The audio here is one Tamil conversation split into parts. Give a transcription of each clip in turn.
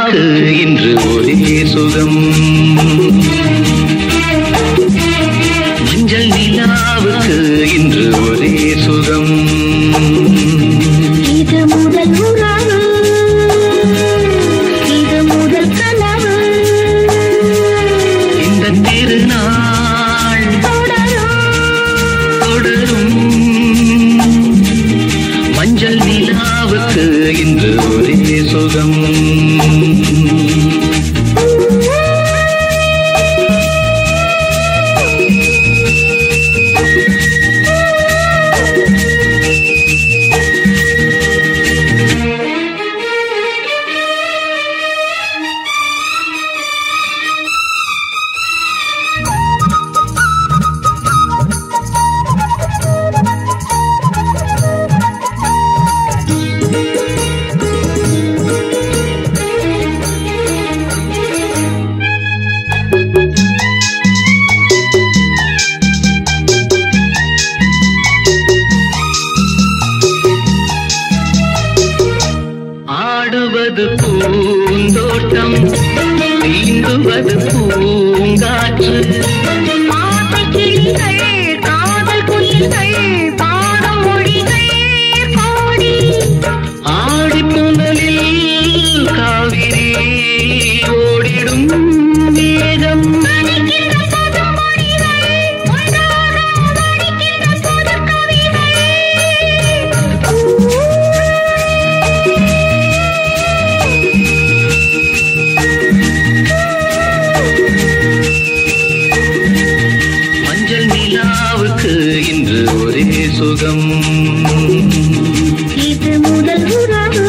நிலாவுக்கு இன்று ஒரே சுகம் மஞ்சள் நிலாவுக்கு இன்று ஒரே சுகம் இது முதல் உறவு இது முதல் கனவு இந்த திருநாள் தொடரும் தொடரும் மஞ்சள் நிலாவுக்கு இன்று ஒரே சுகம் ஆடுவது பூந்தோட்டம் நீந்துவது பூங்காற்று ஆசை கிளிகள் காதல் குயில்கள் பாடும் மொழிகள் பாடி ஆடி புனலில் காவிரி ஓடிடும் மேகம் மணிக்கின்ற புது மொழிகள் ஒன்றாக மணிக்கின்ற புது கவிகள் மஞ்சள் நிலாவுக்கு இன்று ஒரே சுகம் இது முதல் உறவு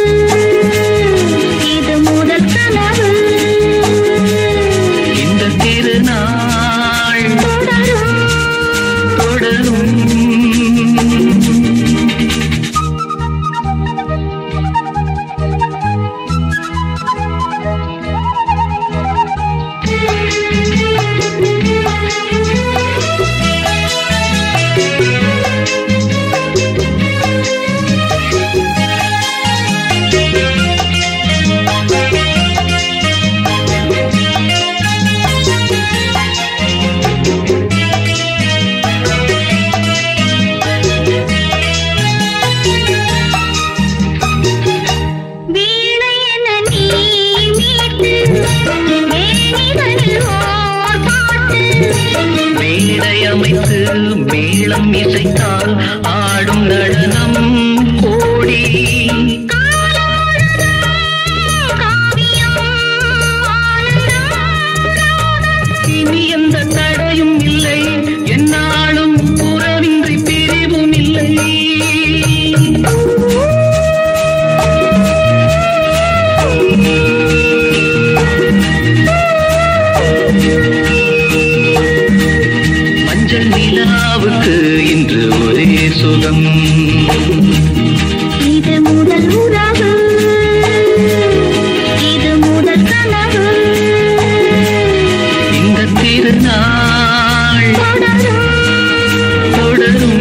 இது முதல் கனவு இந்த திருநாள் தொடரும் தொடரும் வீணை என நீ மீட்டு மேனிதனில் ஓர் பாட்டு மேடை அமைத்து மேளம் இசைத்தால் ஆடும் நடனம் கோடி காவியம் ஆனந்தம் இனி எந்த தடையும் இல்லை என்னாலும் உறவின்றி பிரிவும் இல்லை மஞ்சள் நிலாவுக்கு இன்று ஒரே சுகம் இது முதல் உறவு இது முதல் கனவு இந்த திருநாள் தொடரும் தொடரும்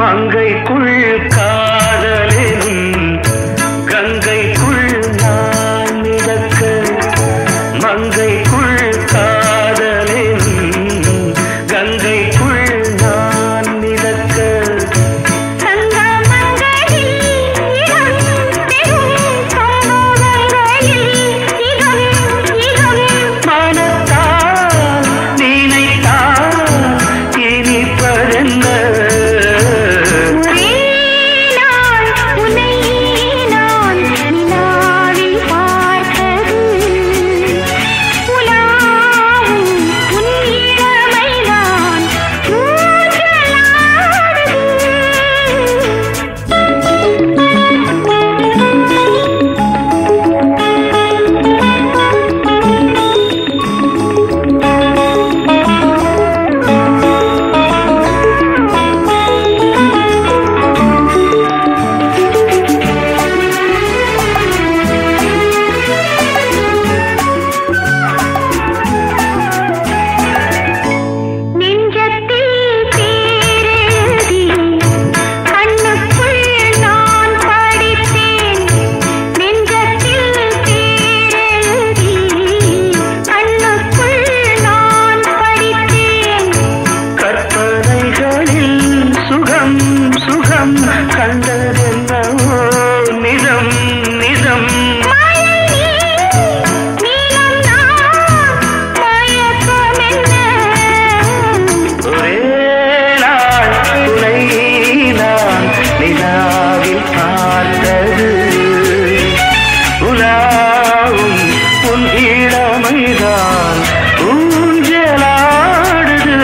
மங்கைக்குள் காதலினும் கங்கைக்குள் நான் மிதக்க மங்கைக்குள் காதலினும் கங்கைக்குள் நான் மிதக்க சங்கமங்களில் இடம் பெரும் சமூகங்களில் இடம் இடம் மனத்தால் நினைத்தால் இனிப்பதென்ன ஒரே நாள் உன்னை நான் நிலாவில் பார்த்தது உலாவும் உன் இளமைதான் நெஞ்சத்தில் பேரெழுதி கண்ணுக்குள் நான் படித்தேன் நெஞ்சத்தில் பேரெழுதி கண்ணுக்குள் நான் படித்தேன் கற்பனைகளில் சுகம் சுகம் கண்டதென்னவோ நிஜம் நிஜம் மாயை நீலம் நான் மயக்கமென்ன ஒரே நாள் துணை நான் நிலாவில் பார்த்தது உலாவும் உன் இளமைதான் ஊஞ்சலாடுது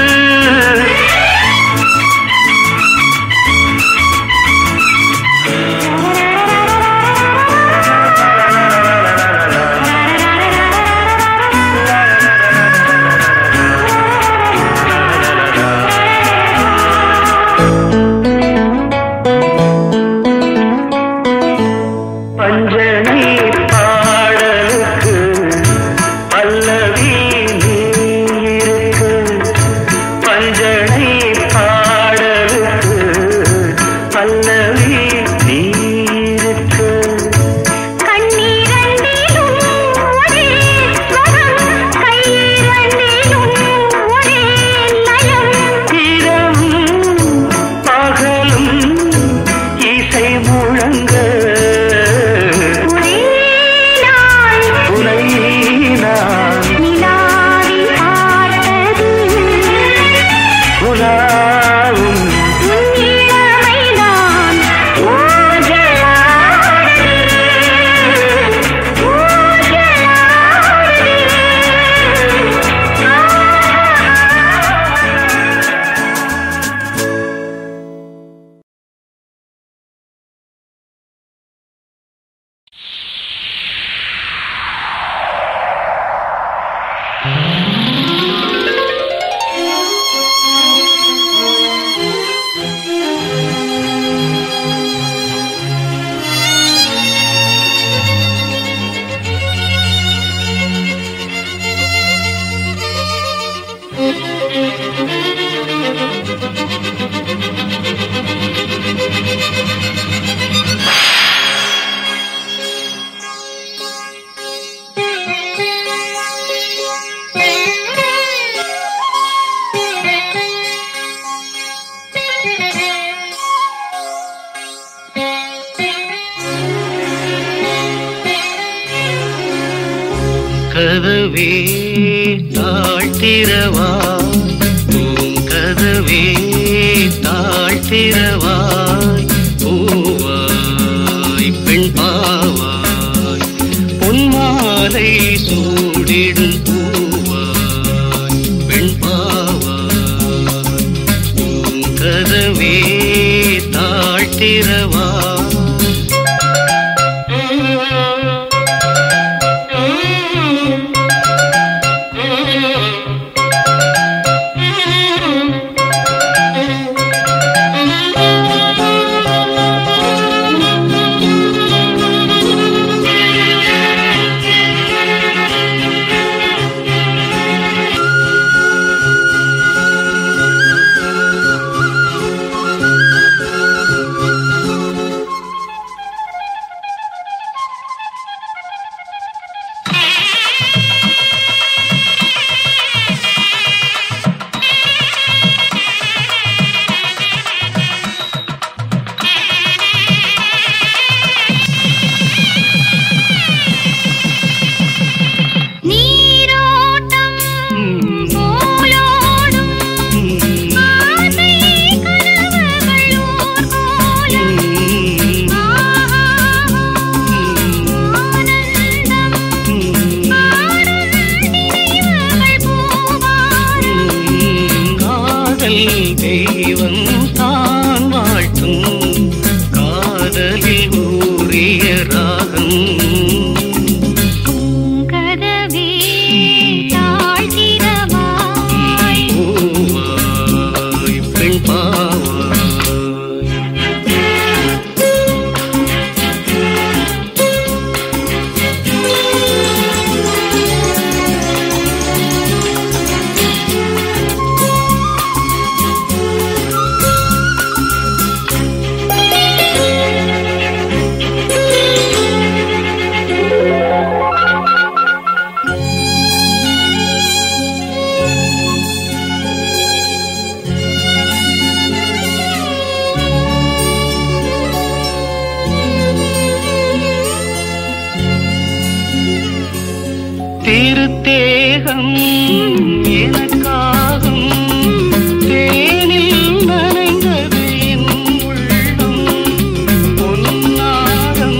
பஞ்சனை பாடலுக்கு பல்லவி நீ இருக்கு பஞ்சனை பாடலுக்கு பல்லவி நீ இருக்கு கண்ணீரண்டிலும் ஒரே ஸ்வரம் கையிரண்டிலும் ஒரே லயம் இரவும் பகலும் இசை முழங்க ஒரே நாள் உனை நான் நிலாவில் பார்த்தது உலாவும் உன் இளமைதான் ஊஞ்சலாடுது ஊஞ்சலாடுது கதவே தாழ்த்திரவா பூங்கதவே தாழ்த்திரவாய் பூவாய் பெண் பாவாய் பொன்மாலை சூடிடும் பூவாய் பெண் பாவாய் பூங்கதவே தாழ்த்திரவா காதல் தெய்வம் தான் வாழ்த்தும் காதலில் ஊறிய ராகம் கதவே தாழ்த்திரவாய் பூவாய் பெண் பாவாய் திருத்தேகம் எனக்காகும் தேனில் நனைந்தது என் உள்ளம் பொன்னாரம்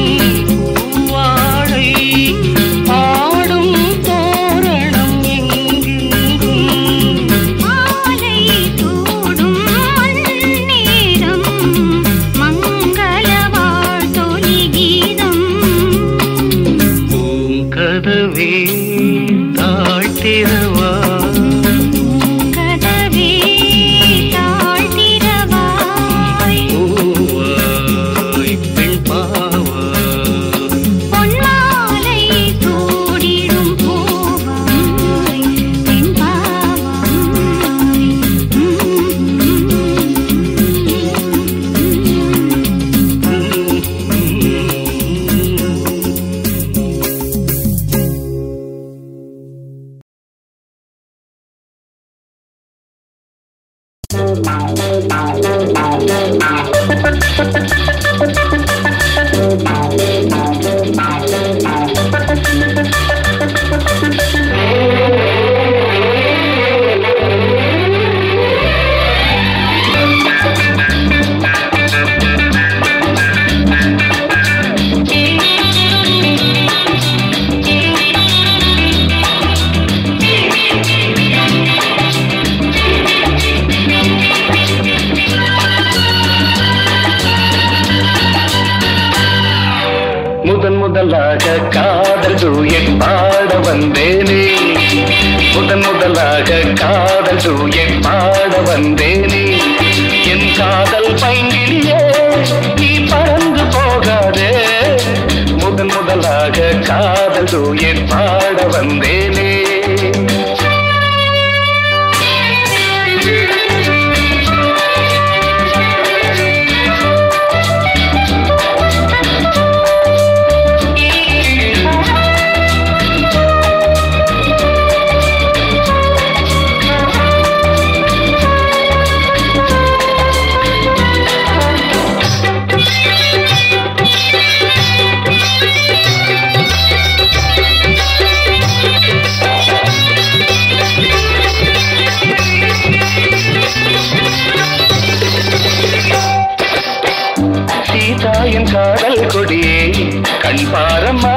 பூவாழை ஆடும் தோரணம் எங்கெங்கும் மாலை சூடும் நேரம் மங்கள வாழ்த்தொலி கீதம் பூங்கதவே தாழ்த்திரவா கதவே தாழ்த்திரவாய் பூவாய் பெண் பாவாய் பொன்மாலை சூடிடும் பூவாய் தென்பாவாய் முதன் முதலாக காதல் டூயட் பாட வந்தேனே முதன் முதலாக காதல் டூயட் பாட வந்தேனே என் காதல் பைங்கிலியே நீ பறந்து போகாதே முதன் முதலாக காதல் டூயட் பாட வந்தேனே சீதாயின் காதல் கொடியே கண் பாரம்மா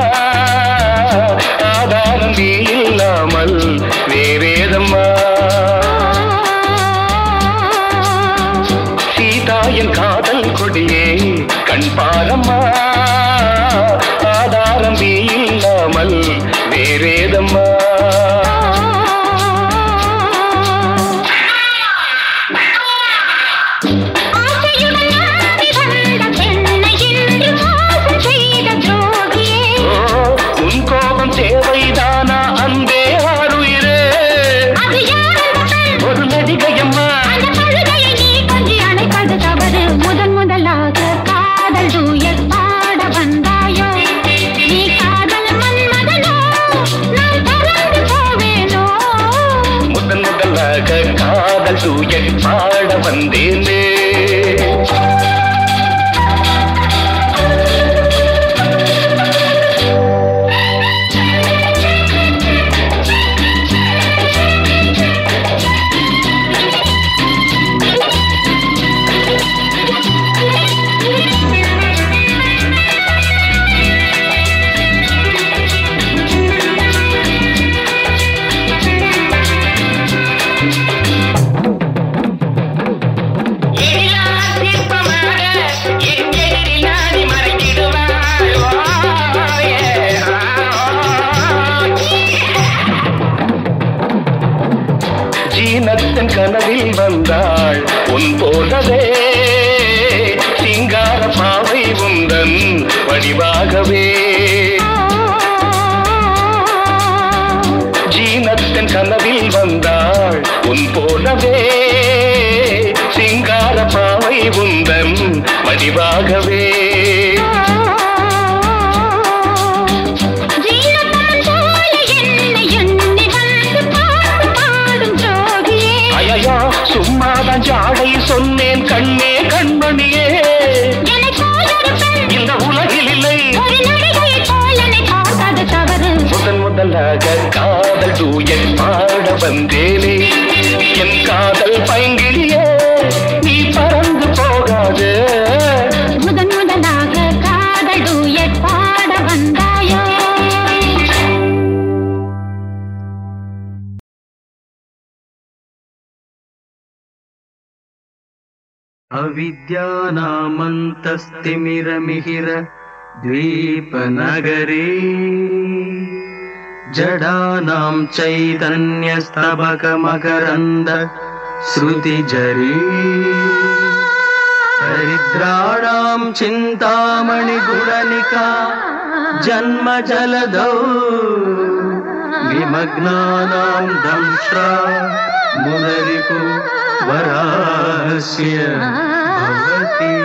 ஆதாரம் நீ இல்லாமல் வேறேதம்மா சீதாயின் காதல் கொடியே கண் பாரம்மா ஆதாரம் நீ இல்லாமல் வேறேதம்மா ஆசையுடன் நாடி வந்த பெண்ணை இன்று மோசம் செய்த துரோகியே ஓ, உன் கோபம் தேவைதானா அன்பே ஆறுயிரே அது யாரந்த பெண் ஒரு நடிகையம்மா அந்த கழுதையை நீ கொஞ்சி அணைப்பது தவறு முதன் முதலாக காதல் டூயட் பாட வந்தாயோ நீ காதல் மன்மதனோ நான் பறந்து போவேனோ முதன் முதலாக காதல் தூயல் பாட வந்தேனே ஜீனத்தின் கனவில் வந்தாள் உன் போலவே சிங்கார பாவை உந்தன் வடிவாகவே ஜீனத்தின் கனவில் வந்தாள் உன் போலவே சிங்கார பாவை உந்தன் வடிவாகவே ஜீனப்பன் போல என்னை எண்ணி வந்து பாட்டு பாடும் ஜோதியே ஐயா சும்மாதான் ஜாடை சொன்னேன் கண்ணே கண்மணியே என்னை போலொரு பெண் இந்த உலகில் இல்லை ஒரு நடிகையைப் போல என்னை பார்த்தது தவறு முதன் முதலாக காதல் டூயல் பாட வந்தேனே என் காதல் பைங்கிலியே நீ பறந்து போகாது முதன் முதலாக காதல் டூயட் பாட வந்தாயோ अविद्यानामन्तस्तिमिरमिहिर द्वीपनगरे जडानां चैतन्यस्तबकमकरन्द श्रुतिजरे दरिद्राणां चिन्तामणिगुणनिका जन्मजलदौ विमग्नानां दंष्ट्रा मुदरिपु वरास्य भवति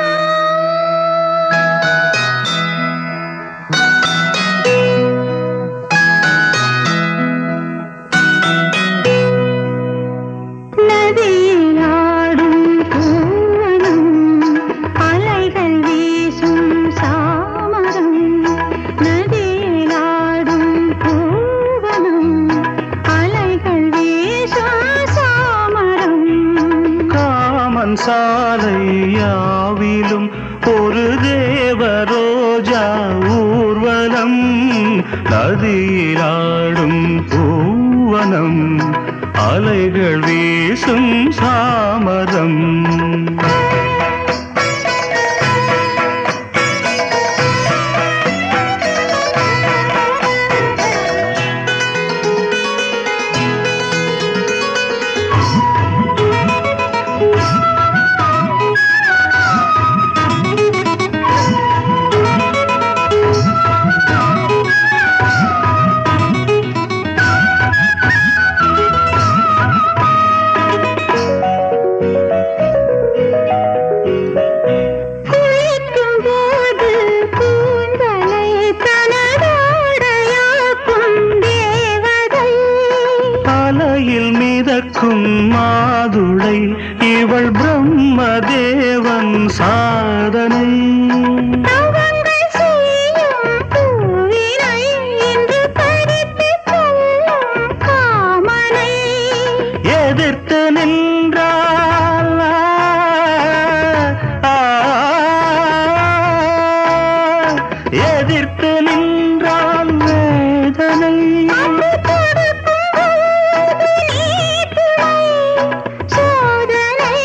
நதியிலாடும் பூவனம் அலைகள் வீசும் சாமரம் நதியிலாடும் பூவனம் அலைகள் வீசும் சாமரம் காமன் சாலை யாவிலும் ஒரு தேவரோஜா ஊர்வலம் நதியிலாடும் பூவனம் அலைகள் வீசும் சாமரம் குளிக்கும் போது கூந்தலை தனதாடையாக்கும் தேவதை அலையில் மிதக்கும் மாதுளை இவள் பிரம்மதேவன் சாதனை தவங்கள் செய்யும் பூவினை இன்று பறித்து கொள்ளும் காமனை எதிர்த்து நின்றால் ஆ, எதிர்த்து நின்றால் வேதனை அம்பு தொடுக்கும் போது நீட்டுமை சோதனை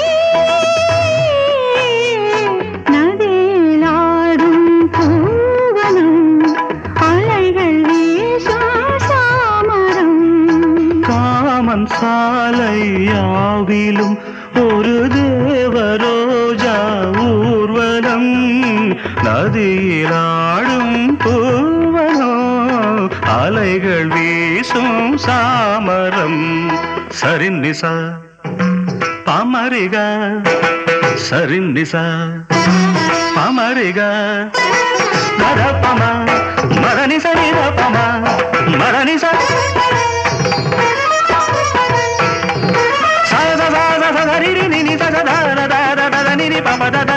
நதியிலாடும் பூவனம் அலைகள் வீசும் சாமரம் காமன் சாலை யாவிலும் ஒரு தேவரோஜா ஊர்வலம் நதியிலாடும் பூவனோ அலைகள் வீசும் சாமரம் சரிநிசா பமரிக சரிநிசா பமரிக மரப்பம மரணி சரிதப்பம மரணி சரி சத சத சத ரிரி நினி சத தத தத தத நினி பம தத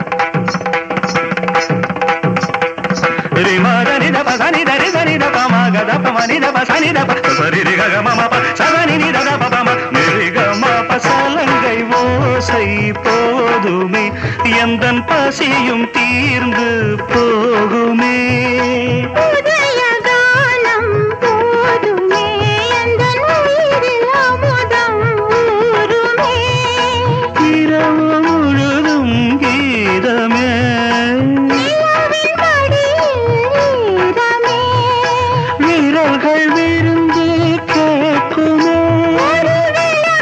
ரி மத நி த ப ச நி த ரி ச நி த ப ம க த ப ம நி த ப ச நி த ப ச ரி ரி க க ம ம ப ச த நி நி த த ப ப ம நி ரி க ம ப சலங்கை ஓசை போதுமே எந்தன் பசியும் தீர்ந்து போகுமே உதய கானம் போதுமே எந்தன் உயிரில் அமுதம் ஊறுமே இரவு முழுதும் கீதமே நிலவின் மடியில் ஈரமே வீரர்கள் விருந்து கேட்குமே ஒரு விழா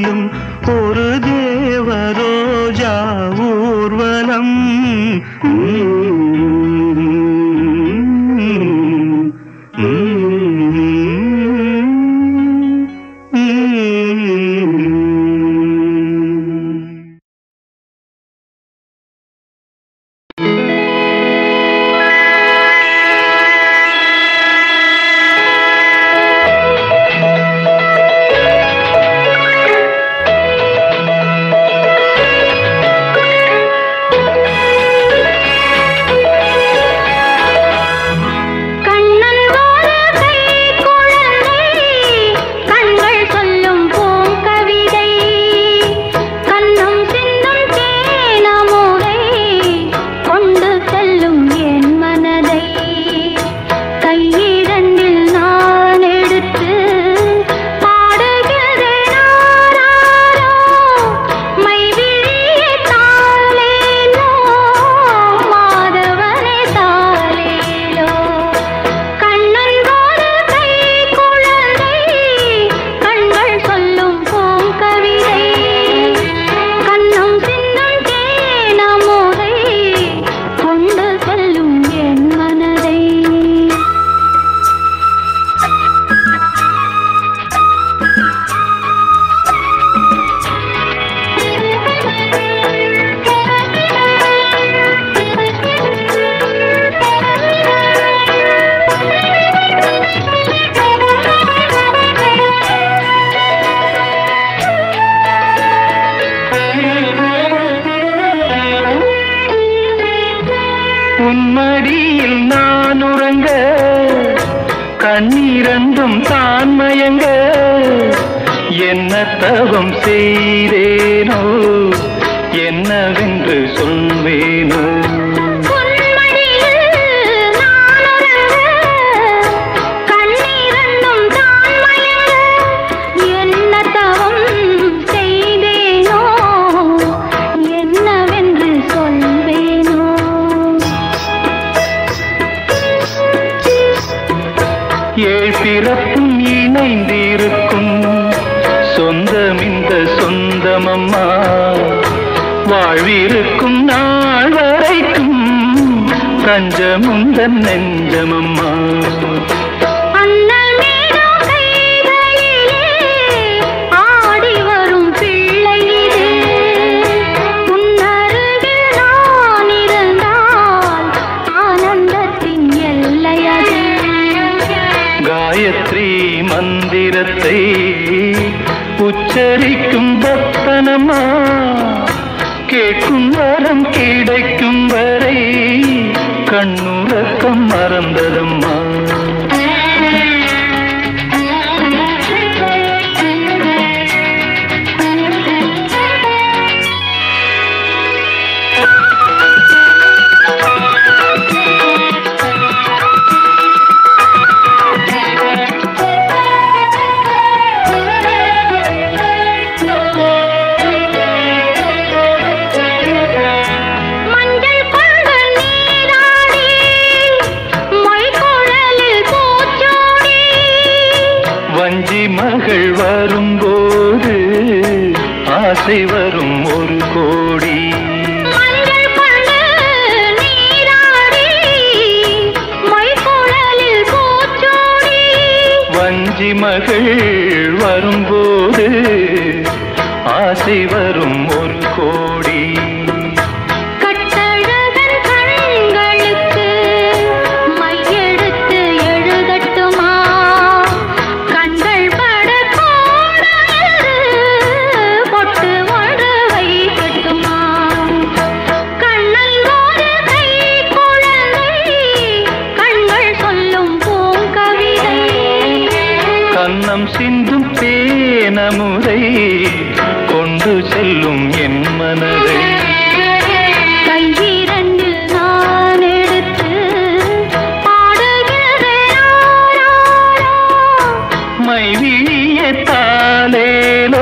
செல்லும் ஒரு தேவரோஜா ஊர்வலம் கண்ணன் ஒரு கை குழந்தை கண்கள் சொல்லும் பூங்கவிதை கண்ணம் சிந்தும் தேனமுதை கொண்டு செல்லும் என் மனதை கையிரண்டில் நான் எடுத்து பாடுகிறேன் ஆராரோ மைவிழியே தாலேலோ மாதவனே தாலேலோ கண்ணன் ஒரு கை குழந்தை கண்கள் சொல்லும் பூங்கவிதை கண்ணம் சின்னம் தேனமுதை கொண்டு செல்லும் என் மனதை உன்மடியில் நான் உறங்க கண்ணீரண்டும் தான் மயங்க என்ன தவம் செய்தேனோ என்னவென்று சொல்வேனோ உன்மடியில் நான் உறங்க கண்ணீரண்டும் தான் மயங்க என்ன தவம் செய்தேனோ என்னவென்று சொல்வேனோ ஏழ் பிறப்பும் இணைந்திருக்கும் சொந்தம் இந்த சொந்தமம்மா வாழ்விருக்கும் நாள் வரைக்கும் தஞ்சமுந்த நெஞ்சமம்மா அண்ணல் மீனும் கைகளிலே ஆடி வரும் பிள்ளை இது உன்னருகில் நான் இருந்தால் ஆனந்தத்தின் எல்லை அது காயத்ரி மந்திரத்தை உச்சரிக்கும் பக்தனம்மா கேட்கும் வரம் கிடைக்கும் வரை கண்ணுறக்கம் மறந்ததம்மா மஞ்சள் கொண்டு நீராடி மொய்குழலில் பூச்சூடி வஞ்சி மகள் வரும்போது ஆசை வரும் ஒரு கோடி மஞ்சள் கொண்டு நீராடி மொய்குழலில் பூச்சூடி வஞ்சி மகள் வரும்போது ஆசை வரும் ஒரு கோடி கட்டழகன் கண்களுக்கு மையெடுத்து எழுதட்டுமா கண்கள் பட பொட்டு ஒன்று வைக்கட்டுமா கண்ணன் ஒரு கை குழந்தை கண்கள் சொல்லும் பூங்கவிதை கன்னம் சிந்தும் தேனமுதை கொண்டு செல்லும் என் மனதை கையிரண்டில் நான் எடுத்து பாடுகிறேன் ஆராரோ. மைவிழிய தாலேலோ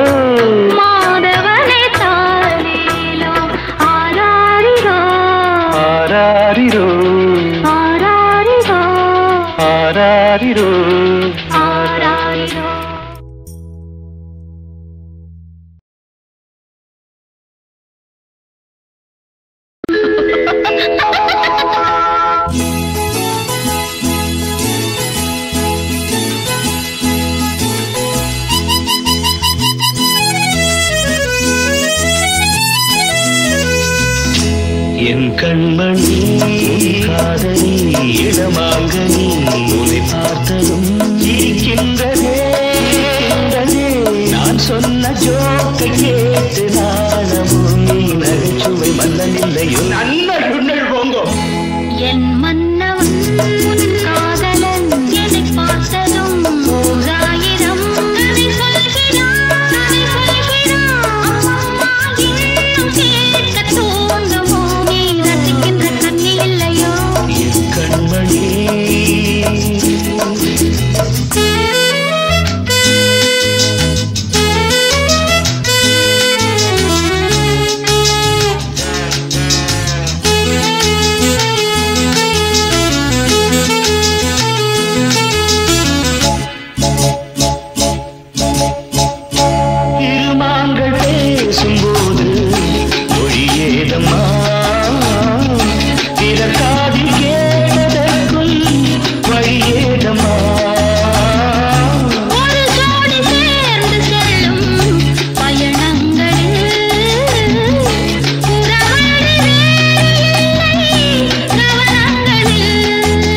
மாதவனே தாலேலோ ஆராரிரோ ஆராரிரோ ஆராரிரோ ஆராரிரோ ஆராரிரோ என் கண்மணி காதலி இடமாங்கனி உன்னை பார்த்ததும் இருக்கின்றதே இருக்கின்றதே. நான் சொன்ன ஜோக்கை கேட்டு நாணமும் நீ நகைச்சுவை மன்னனில்லையோ நல்ல சுண்ணல் போங்கோ என் மன்னவன் உன் காதலன் என்னை பார்த்ததும் ஓராயிரம் கதை சொல்கிறான் கதை சொல்கிறான் அம்மம்மா இன்னும் கேட்க தூண்டுமோ நீ ரசிக்கின்ற கண்ணி இல்லையோ என் கண்மணி இருமாங்கள் பேசும்போது மொழியேதம்மா பிறக்காதில் கேட்டதற்கும் வழியேதம்மா ஒரு ஜோடி சேர்ந்து செல்லும் பயணங்களில் உறவாடி வேறில்லை கவனங்களில்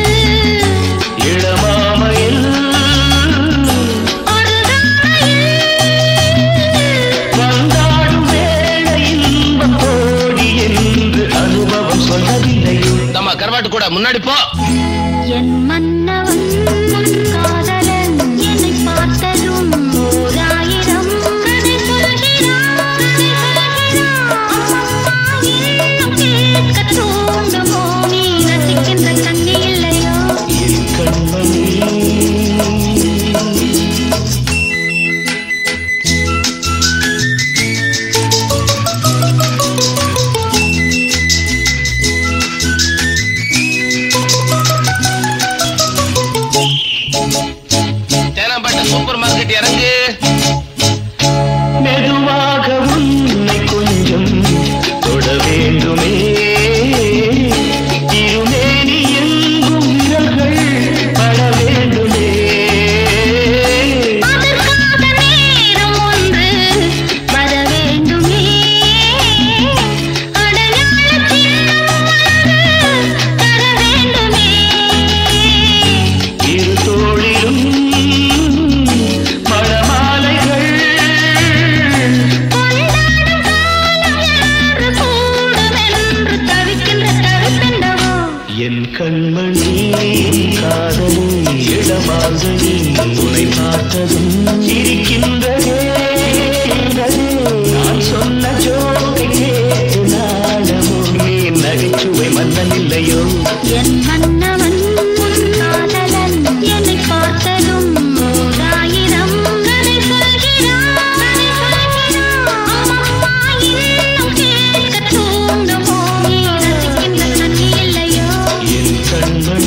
இளமாமையில் ஒரு தாயில் வந்தாடும் வேளை இன்பம் கோடி என்று அனுபவம் சொல்லவில்லையோ நம்ம கருவாட்டு கூட முன்னாடி போ என் மன்னவன் உன் காதலன் என்னை பார்த்ததும் ஓராயிரம் கதை சொல்கிறான் கதை சொல்கிறான் அம்மம்மா இன்னும் கேட்க தூண்டுமோ நீ ரசிக்கின்ற கண்ணி இல்லையோ என் கண்மணி தேனாம்பேட்டை சூப்பர் மார்க்கெட் இறங்கு மெதுவாக உன்னை கொஞ்சம் தொட வேண்டுமே இருமேனி எங்கும் விரல்கள் பட வேண்டுமே அதற்காக நேரம் ஒன்று வர வேண்டுமே அடையாள சின்னம் ஒன்று தர வேண்டுமே இரு தோளிலும் மணமாலைகள் கொண்டாடும் காலம் என்று கூடுமென்று தவிக்கின்ற தவிப்பென்னவோ என் கண்மணி காதலி இடமாங்கனி உன்னை பார்த்ததும் இருக்கின்றதே நான் சொன்ன ஜோக்கை கேட்டு நாடமோ நீ நகைச்சுவை மன்னன் இல்லையோ என் மன்னவன் உன் காதலன் என்னை பார்த்ததும் ஓராயிரம் கதை சொல்கிறான் கதை சொல்கிறான் அம்மம்மா இன்னும் கேட்க தூண்டுமோ நீ ரசிக்கின்ற கண்ணி இல்லையோ என் கண்மணி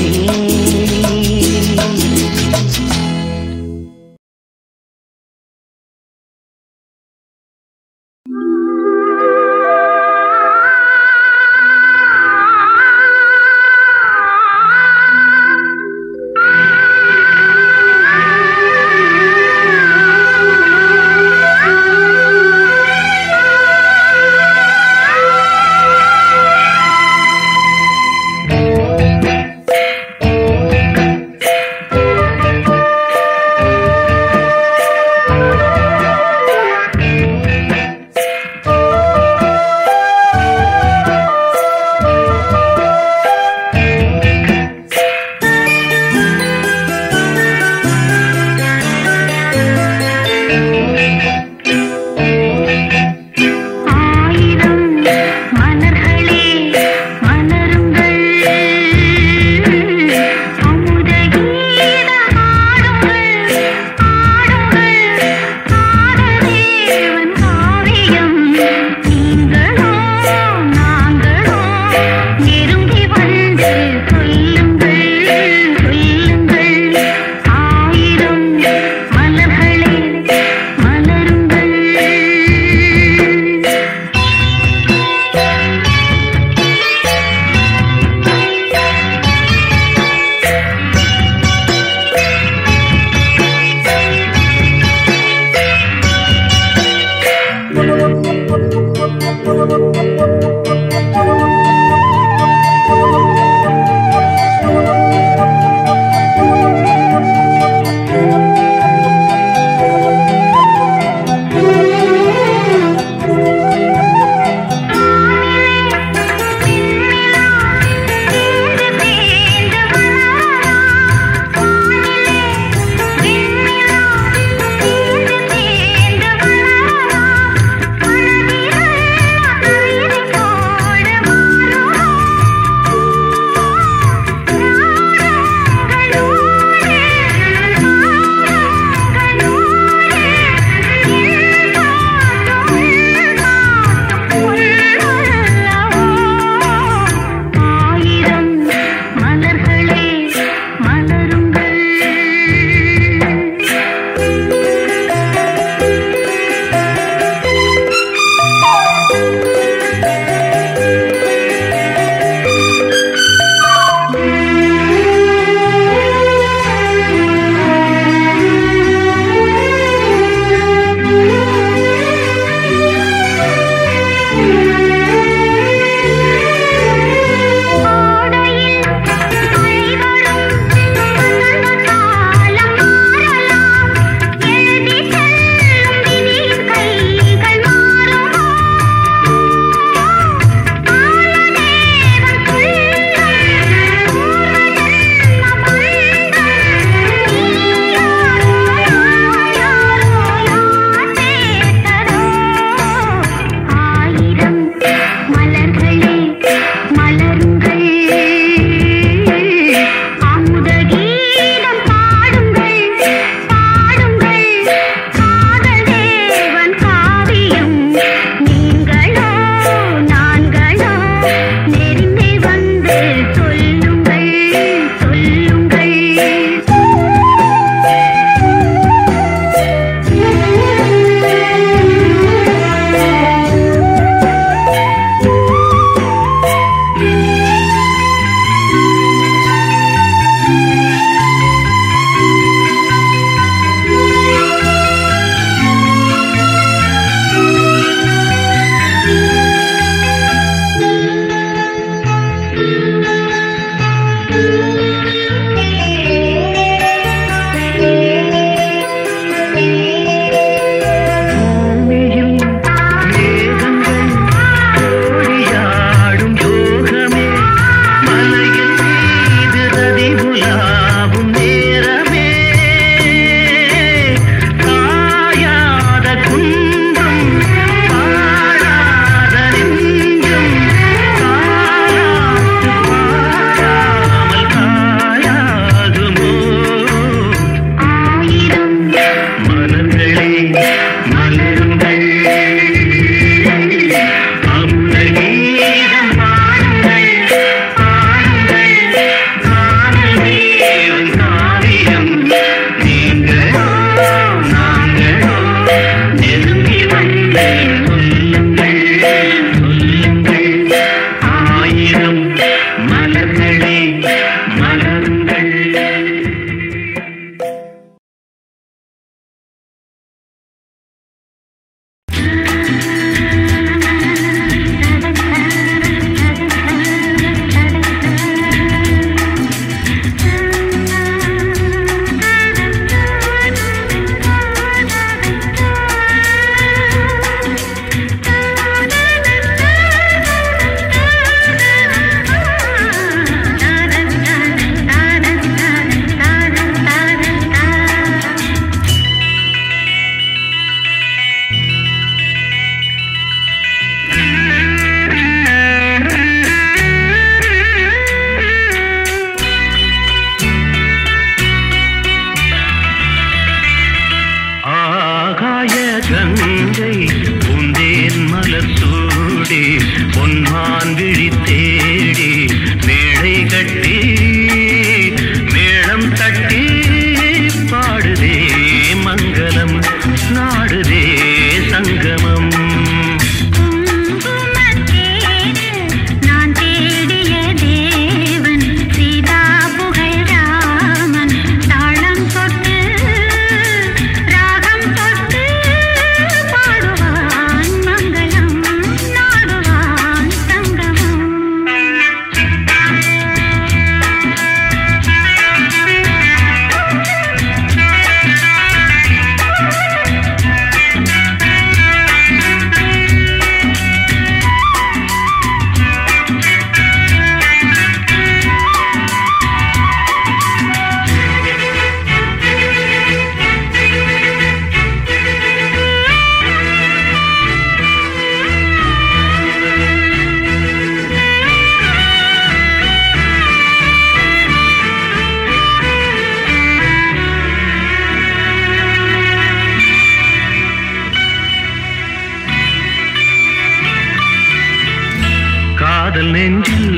காதல் நெஞ்சில்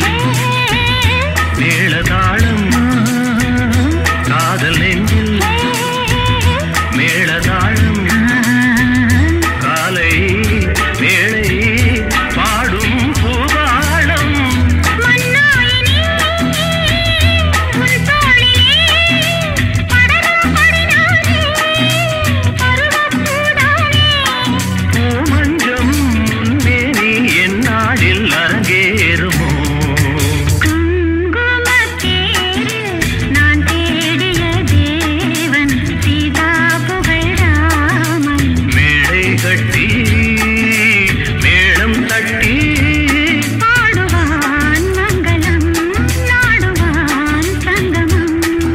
மேளதாளம் காதல் நெஞ்சில் மேளதாளம் காலை வேளை பாடும் பூவாளம் பூமஞ்சம் மேனி என் நாடில் அரங்கேறுமோ நான் தேடிய தேவன் சீதா புகழ் ராமன் மேடை கட்டி மேளம் தட்டி பாடுவான் மங்களம் நாடுவான் சங்கமம்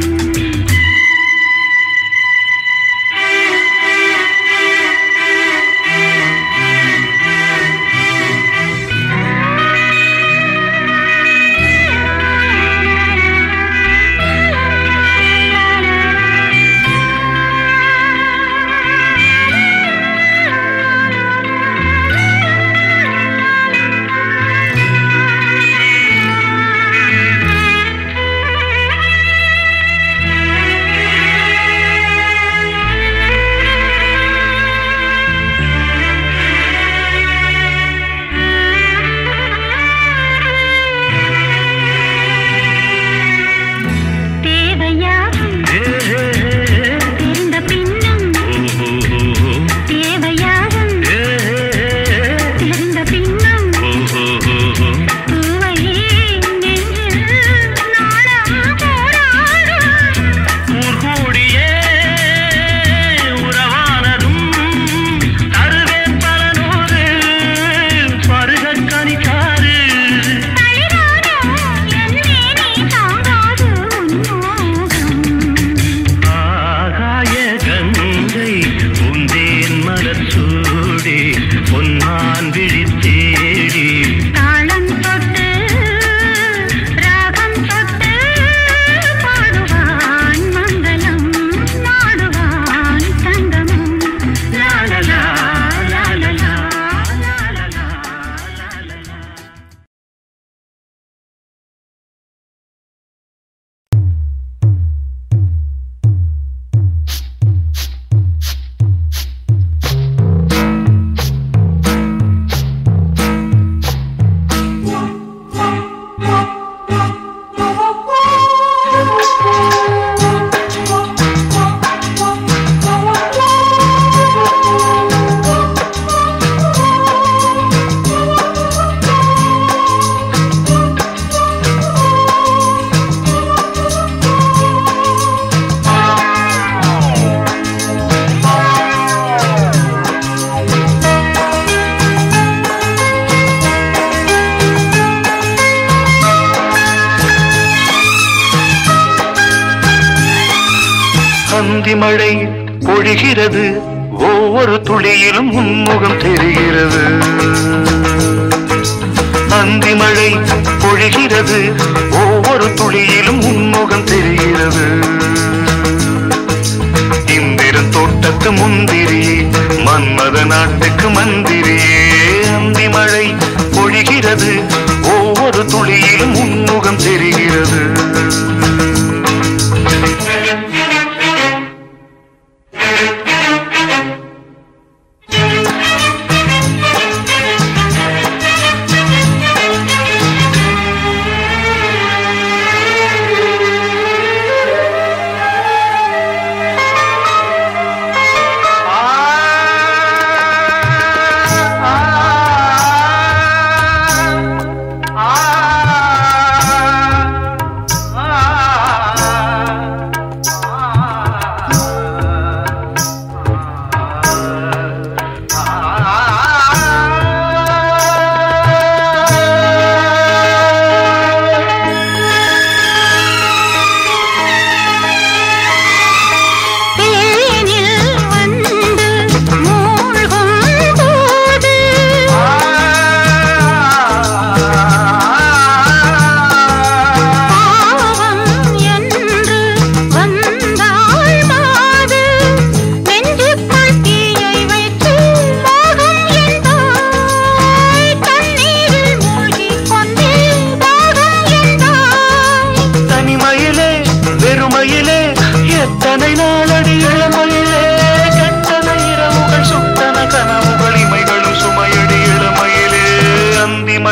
தேவையாகும் தெரிந்த பின்னும் தேவையாகும் தெரிந்த பின்னும் பூவை நெஞ்சில் நாளம் போராடும் ஊர்கூடியே உறவானதும் தருவேன் பல நூறு பருகக் கனிக்காரு ஆகாய கங்கை உந்தேன் மலர் சூடி பொன்மான் விழித்தேடி லாலலா, லாலலா, லாலலா, லாலலா. அந்தி மழை பொழிகிறது ஒவ்வொரு துளியிலும் உன்முகம் தெரிகிறது அந்தி மழை பொழிகிறது ஒவ்வொரு துளியிலும் உன்முகம் தெரிகிறது இந்திரன் தோட்டத்து முந்திரியே மன்மத நாட்டுக்கு மந்திரியே அந்தி மழை பொழிகிறது ஒவ்வொரு துளியிலும் உன்முகம் தெரிகிறது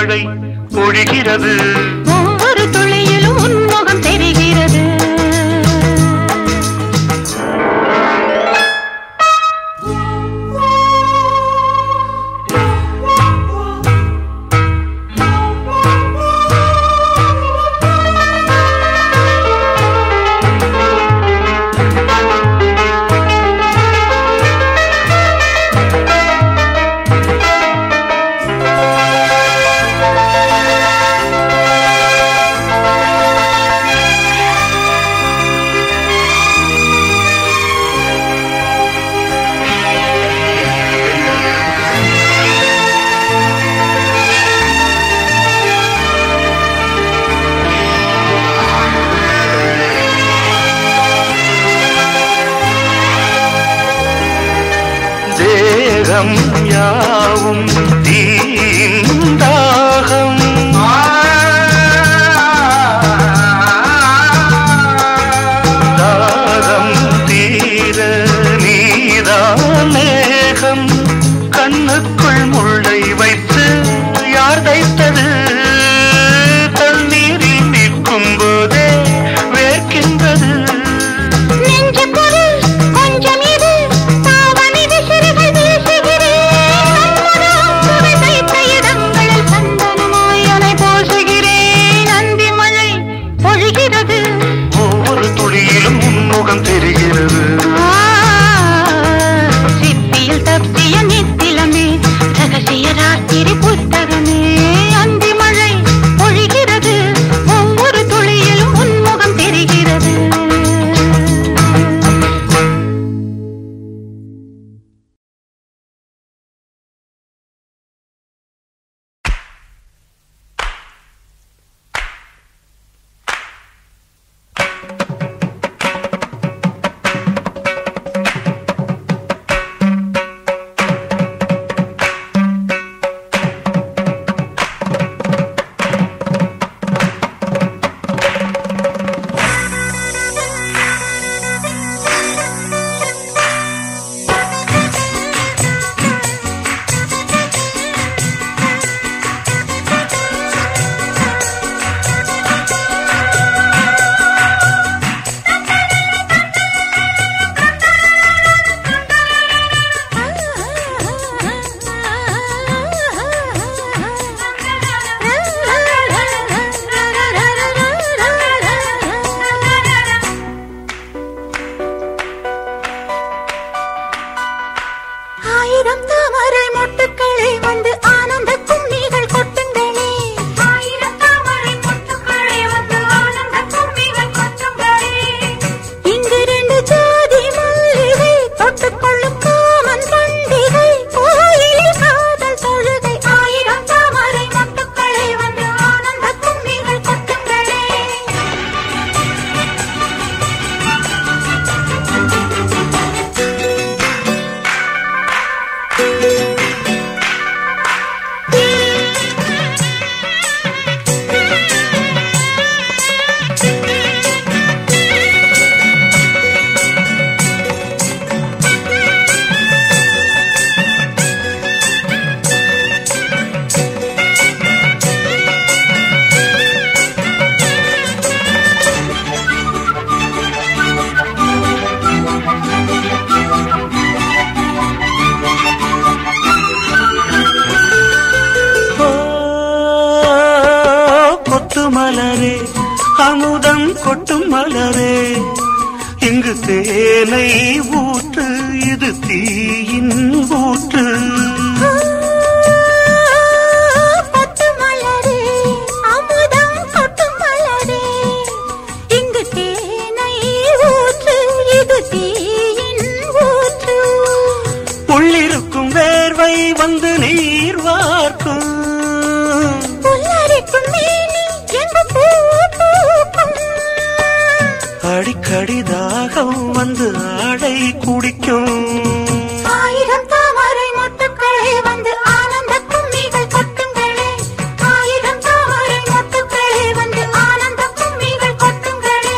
மழை பொழிகிறது ஒவ்வொரு துளியிலும் உன்முகம் தெரிகிறது தேகம் யாவும் தீந்தாகம் தாகம் தீர நீதான் மேகம் கண்ணுக்குள் முள்ளை வைத்து யார் தைத்தது தண்ணீரில் நிற்கும் போதே வேர்க்கின்றது நெஞ்சுக்குள் கொஞ்சம் இரு, தாவணிது சிறுகள் வீசுகிறேன். சுவை தைத்த இடங்களில் சந்தனமாய் அலை பூசுகிறேன். அந்தி மழை பொழிகிறது. ஒவ்வொரு துளியிலும் உன்முகம் தெரிகிறது ஆ, சிப்பியில் தப்பிய நித்திலமே, ரகசிய ராத்திரி புத்தகமே. அந்தி மழை பொழிகிறது. ஒவ்வொரு துளியிலும் உன்முகம் தெரிகிறது ஆயிரம் தாமரை மொட்டுக்களை வந்து ஆனந்த கும்மிகள் கொட்டுங்களே ஆயிரம் தாமரை மொட்டுக்களை வந்து ஆனந்த கும்மிகள் கொட்டுங்களே இங்கு ரெண்டு ஜாதி மல்லிகை தொட்டுக்கொள்ளும் காமன் பண்டிகை கோயிலில் காதல் தொழுகை ஆயிரம் தாமரை மொட்டுக்களை வந்து ஆனந்த கும்மிகள் கொட்டுங்களே ஓ, கொத்து மலரே அமுதம் கொட்டும் மலரே இங்கு தேனை ஊற்று இது தீயின் ஊற்று பட்டு மலரே அமுதம் கொட்டு மலரே இங்கு தேனை ஊற்று இது தீயின் ஊற்று உள்ளிருக்கும் வேர்வை வந்து நீர் வார்க்கும் புல்லரிக்கும் மேனி எங்கு பூ பூக்கும் அடிக்கடி தாகம் வந்து ஆடை குடிக்கும் ஆயிரம் தாமரை மொட்டுக்களே வந்து ஆனந்த கும்மிகள் கொட்டுங்களே ஆயிரம் தாமரை மொட்டுக்களே வந்து ஆனந்த கும்மிகள் கொட்டுங்களே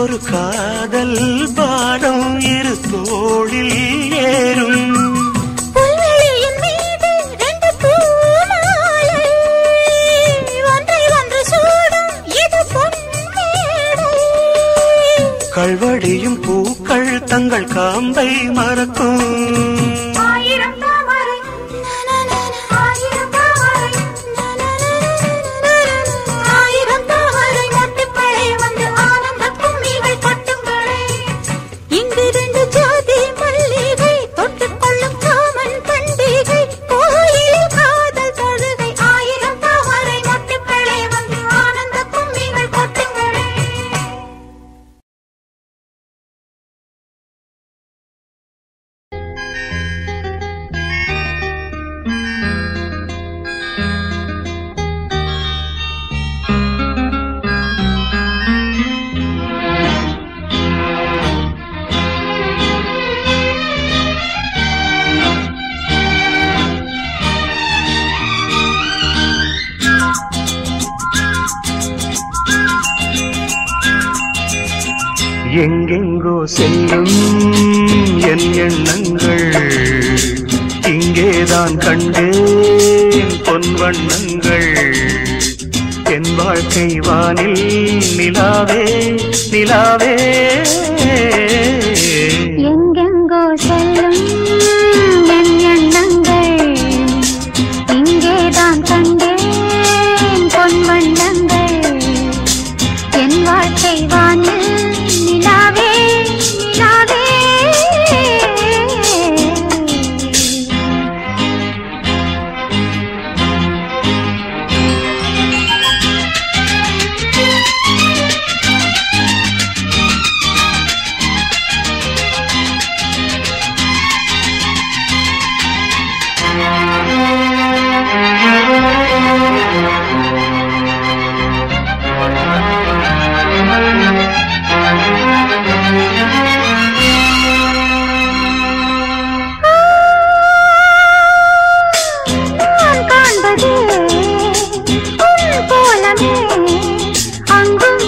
ஒரு காதல் பாடம் இரு தோளில் ஏறும் புல்வெளியின் மீது ரெண்டு பூமாலை ஒன்றை ஒன்று சூடும் இது பொன்மேடை கல்வடியும் பூக்கள் தங்கள் காம்பை மறக்கும் ஆயிரம் தாமரை ஆயிரம் தாமரை ஆயிரம் தாமரை மொட்டுக்களே வந்து ஆனந்த கும்மிகள் கொட்டுங்களே இங்கு ரெண்டு ஜாதி மல்லிகை தொட்டுக் கொள்ளும் காமன் பண்டிகை கோயிலில் காதல் தொழுகை ஆயிரம் தாமரை மொட்டுக்களே வந்து ஆனந்த கும்மிகள் கொட்டுங்களே எங்கெங்கோ செல்லும் என் எண்ணங்கள் இங்கேதான் கண்டேன் பொன் வண்ணங்கள் என் வாழ்க்கை வானில் நிலாவே நிலாவே எங்கெங்கோ செல்லும் என் எண்ணங்கள் இங்கேதான் கண்டேன் பொன் வண்ணங்கள் என் வாழ்க்கை வானில் நிலாவே நிலாவே நான் காண்பது உன் போலமே அங்கும்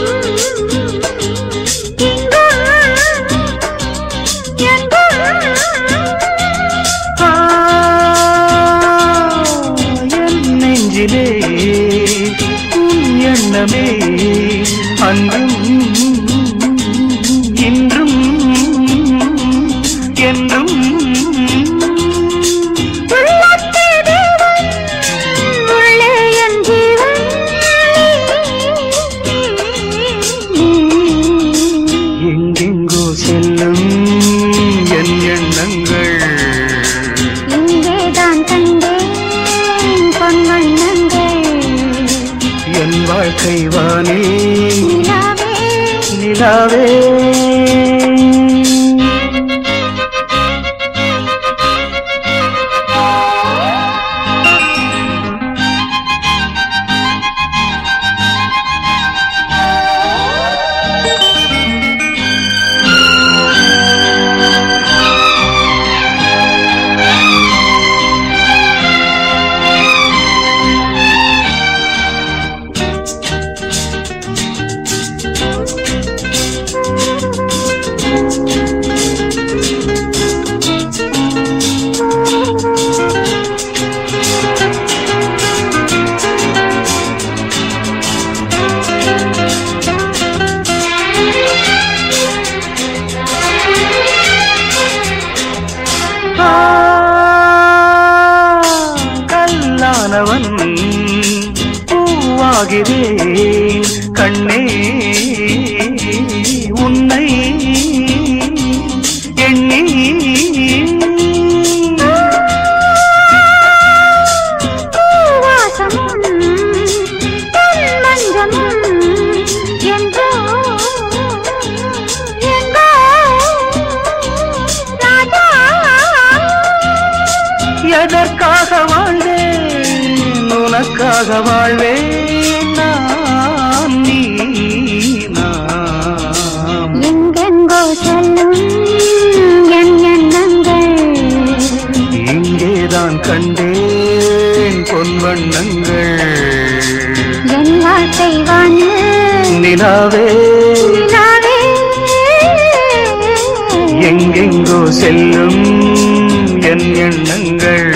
இங்கும் எங்கும் ஆ, என் நெஞ்சிலே உன் எண்ணமே அன்றும் இன்றும் என்றும் உள்ளத்தே தேவன் உள்ளே என் ஜீவன் எங்கெங்கோ செல்லும் என் எண்ணங்கள் இங்கேதான் கண்டேன் பொன் வண்ணங்கள் என் வாழ்க்கை வானே நிலாவே நிலாவே ஆ, கல்லானவன் பூவாகிறேன் கண்ணே உன்னை எண்ணி பூவாசமும் பொன் மஞ்சமும் என்றோ எங்கோ ராஜா எதற்காக வாழ்வேன் உனக்காக வாழ்வேன் நான் நீ நாம் எங்கெங்கோ செல்லும் என் எண்ணங்கள் இங்கேதான் கண்டேன் பொன் வண்ணங்கள் என் வாழ்க்கை வானில் நிலாவே நிலாவே எங்கெங்கோ செல்லும் என் எண்ணங்கள்